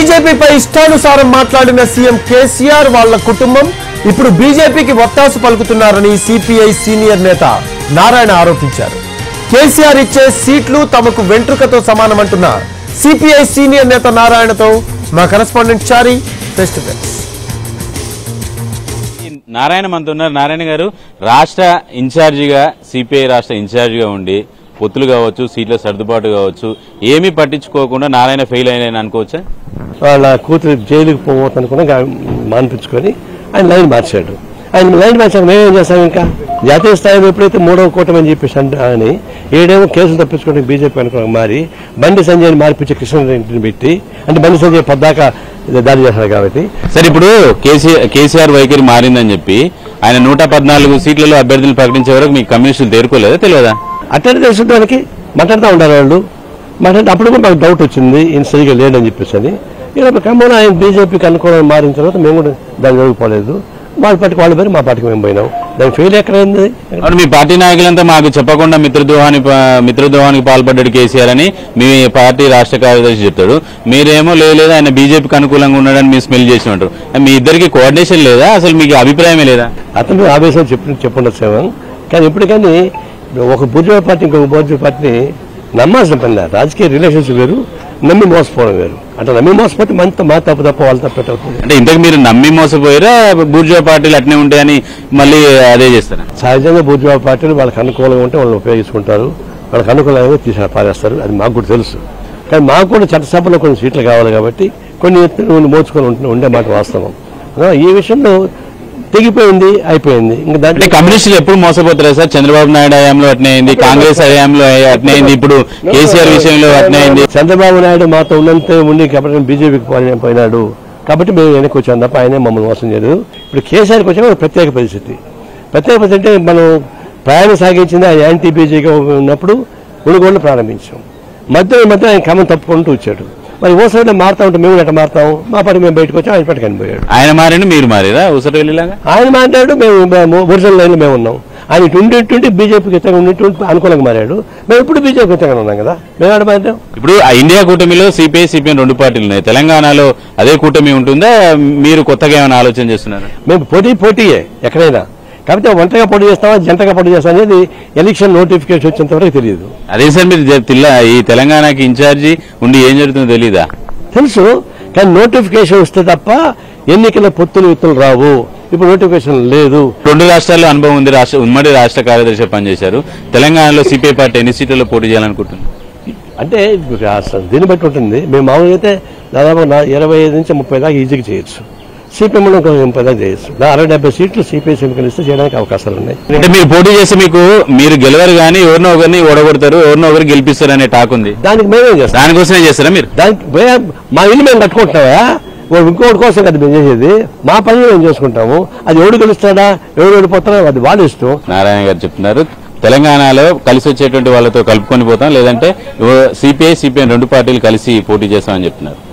బీజేపీపై ఇష్టానుసారం మాట్లాడిన సీఎం కేసీఆర్ వాళ్ళ కుటుంబం ఇప్పుడు బీజేపీకి ఒత్తాసు పలుకుతున్నారని సిపిఐ సీనియర్ నేత నారాయణ ఆరోపించారు కేసీఆర్ ఇచ్చే సీట్లు తమకు వెంట్రుకతో సమానమంటున్న సిపిఐ సీనియర్ నేత నారాయణతో మా correspondent Chari face to face Narayana మనతో ఉన్నారు నారాయణ గారు రాష్ట్ర ఇన్ఛార్జిగా సిపిఐ రాష్ట్ర ఇన్ఛార్జిగా ఉండి పొత్తులు కావచ్చు సీట్ల సర్దుబాటు కావచ్చు ఏమీ పట్టించుకోకుండా నారాయణ ఫెయిల్ అయిన అనుకోవచ్చా వాళ్ళ కూతురు జైలుకి పోవద్దు అనుకున్నా మానిపించుకొని ఆయన లైన్ మార్చాడు ఆయన లైన్ మార్చాక మేమేం చేస్తాం ఇంకా జాతీయ స్థాయిలో ఎప్పుడైతే మూడవ కూటమి అని చెప్పేసి అంట అని ఏడేమో కేసులు తప్పించుకోవడానికి బీజేపీ అనుకున్న మారి బండి సంజయ్ని మార్పించి కృష్ణారెడ్డిని పెట్టి అంటే బండి సంజయ్ పద్దాక దాడి చేస్తాడు కాబట్టి సరే ఇప్పుడు కేసీఆర్ కేసీఆర్ వైఖరి మారిందని చెప్పి ఆయన నూట పద్నాలుగు సీట్లలో అభ్యర్థులు ప్రకటించే వరకు మీకు కమ్యూనిస్టులు తేరుకోలేదా తెలియదా అట్టని తెలుసుకోవడానికి మాట్లాడుతూ ఉండాలి వాళ్ళు మాట్లాడితే అప్పుడు కూడా మాకు డౌట్ వచ్చింది ఈయన సరిగా లేడని చెప్పేసి అని ఇలా కమ్మన ఆయన బీజేపీకి అనుకూలంగా మారిన తర్వాత మేము కూడా దాని జోలికి పోలేదు వాళ్ళ పార్టీకి వాళ్ళ పేరు మా పార్టీకి మేము పోయినాం దాని ఫెయిల్ ఎక్కడైంది మరి మీ పార్టీ నాయకులంతా మాకు చెప్పకుండా మిత్రద్రోహాన్ని ప- మిత్రద్రోహానికి పాల్పడ్డాడు కేసీఆర్ అని మీ పార్టీ రాష్ట్ర కార్యదర్శి చెప్తాడు మీరేమో లేదు ఆయన బీజేపీకి అనుకూలంగా ఉన్నాడని మీరు స్మెల్ చేసి ఉంటారు మీ ఇద్దరికి కోఆర్డినేషన్ లేదా అసలు మీకు అభిప్రాయమే లేదా అతను ఆవేశం చెప్పి చెప్పుండొచ్చేమో కానీ ఎప్పటికీ ఒక బుర్జా పార్టీ ఇంకొక బుర్జా పార్టీని నమ్మాల్సిన పని లేదు. రాజకీయ రిలేషన్స్ వేరు నమ్మి మోసపోవడం వేరు అట్లా నమ్మి మోసపోతే మనతో మా తప్పు తప్ప వాళ్ళ తప్పు అవుతుంది అంటే ఇంతకు మీరు నమ్మి మోసపోయారా బూర్జువా పార్టీలు అట్నే ఉంటాయని మళ్ళీ అదే చేస్తారా సహజంగా బుర్జా పార్టీలు వాళ్ళకి అనుకూలంగా ఉంటే వాళ్ళని ఉపయోగించుకుంటారు వాళ్ళకి అనుకూలంగా తీసి పారేస్తారు అది మాకు కూడా తెలుసు కానీ మాకు కూడా చట్టసభలో కొన్ని సీట్లు కావాలి కాబట్టి కొన్ని ఎత్తున మోచుకొని ఉంటే- ఉండే మాట వాస్తవం ఆ, ఈ విషయంలో తెగిపోయింది అయిపోయింది ఇంకా అంటే దాంట్లో కమ్యూనిస్టులు ఎప్పుడు మోసపోతారా సార్ చంద్రబాబు నాయుడు హయాంలో అట్నే అయింది కాంగ్రెస్ హయాంలో అట్నే అయింది ఇప్పుడు కేసీఆర్ విషయంలో అట్నే అయింది చంద్రబాబు నాయుడు మాతో ఉన్నంత ఉండి కాబట్టి బీజేపీకి పోయి- పోయినాడు కాబట్టి మేము వెనక్కి వచ్చాం తప్ప ఆయనే మమ్మల్ని మోసం చేయలేదు ఇప్పుడు కేసీఆర్కి వచ్చాక ఒక ప్రత్యేక పరిస్థితి ప్రత్యేక పరిస్థితి అంటే మనం ప్రయాణం సాగించింది ఆయన యాంటీ బీజేపీగా ఉన్నప్పుడు ఉణుగోళ్ళు ప్రారంభించాం మధ్య మధ్య ఆయన క్రమం తప్పుకుంటూ వచ్చాడు మరి ఓ సైడ్ మారుతా ఉంటే మేము ఎట్లా మారుతాం మా పని మేము బయటకు వచ్చాం ఆయన పట్టుకు పోయాడు ఆయన మారండి మీరు మారేదా ఉసరవెల్లిలాగా ఆయన మాట్లాడు మేము మేము ఒరిజినల్ లైన్లో మేము ఉన్నాం ఆయన ట్వంటీ ట్వంటీ బీజేపీకి వ్యతిరేకంగా ఉండి అనుకూలంగా మారాడు మేము ఇప్పుడు బీజేపీ వ్యతిరేకంగా ఉన్నాం కదా మేము ఆడ మాట్లాం ఇప్పుడు ఆ ఇండియా కూటమిలో సిపిఐ సిపిఎం రెండు పార్టీలు ఉన్నాయి తెలంగాణలో అదే కూటమి ఉంటుందా మీరు కొత్తగా ఏమైనా ఆలోచన చేస్తున్నారా మేము పోటీ పోటీయే ఎక్కడైనా కాకపోతే ఒంటరిగా పోటీ చేస్తామా జంటగా పోటీ చేస్తాం అనేది ఎలక్షన్ నోటిఫికేషన్ వచ్చేంత వరకు తెలియదు అదే సార్ మీరు చెప్- తిల్ల ఈ తెలంగాణకి ఇన్ఛార్జి ఉండి ఏం జరుగుతుందో తెలీదా తెలుసు కానీ నోటిఫికేషన్ వస్తే తప్ప ఎన్నికల పొత్తులు విత్తులు రావు ఇప్పుడు నోటిఫికేషన్ లేదు రెండు రాష్ట్రాల్లో అనుభవం ఉంది రాష్ట్ర ఉమ్మడి రాష్ట్ర కార్యదర్శి పనిచేశారు తెలంగాణలో సిపిఐ పార్టీ ఎన్ని సీట్లలో పోటీ చేయాలనుకుంటుంది అంటే ఇప్పుడు అసలు దీన్ని బట్టి ఉంటుంది మేము మామూలుగా అయితే దాదాపు నా ఇరవై ఐదు నుంచి ముప్పై దాకా ఈజీగా చేయొచ్చు సిపిఎంలో ఒక ముప్పై దాకా చేయొచ్చు దా- అరవై డెబ్బై సీట్లు సిపిఐ ఎన్నికలు ఇస్తే చేయడానికి అవకాశాలు ఉన్నాయి అంటే మీరు పోటీ చేస్తే మీకు మీరు గెలవరు కానీ ఎవరినో ఒకరిని ఓడగొడతారు ఎవరినో ఒకరు గెలిపిస్తారు అనే టాక్ ఉంది దానికి మేమేం చేస్తాం దానికోసమే చేస్తారా మీరు దానికి పోయా మా ఇల్లు మేము కట్టుకుంటున్నావా ఓ ఇంకోటి కోసం కదా మేము చేసేది మా పని మేము చేసుకుంటాము అది ఎవడు గెలుస్తాడా ఎవడు ఓడిపోతాడా అది వాళ్ళ ఇష్టం నారాయణ గారు చెప్తున్నారు తెలంగాణలో కలిసి వచ్చేటువంటి వాళ్ళతో కలుపుకొని పోతాం లేదంటే సిపిఐ సిపిఎం రెండు పార్టీలు కలిసి పోటీ చేస్తామని చెప్తున్నారు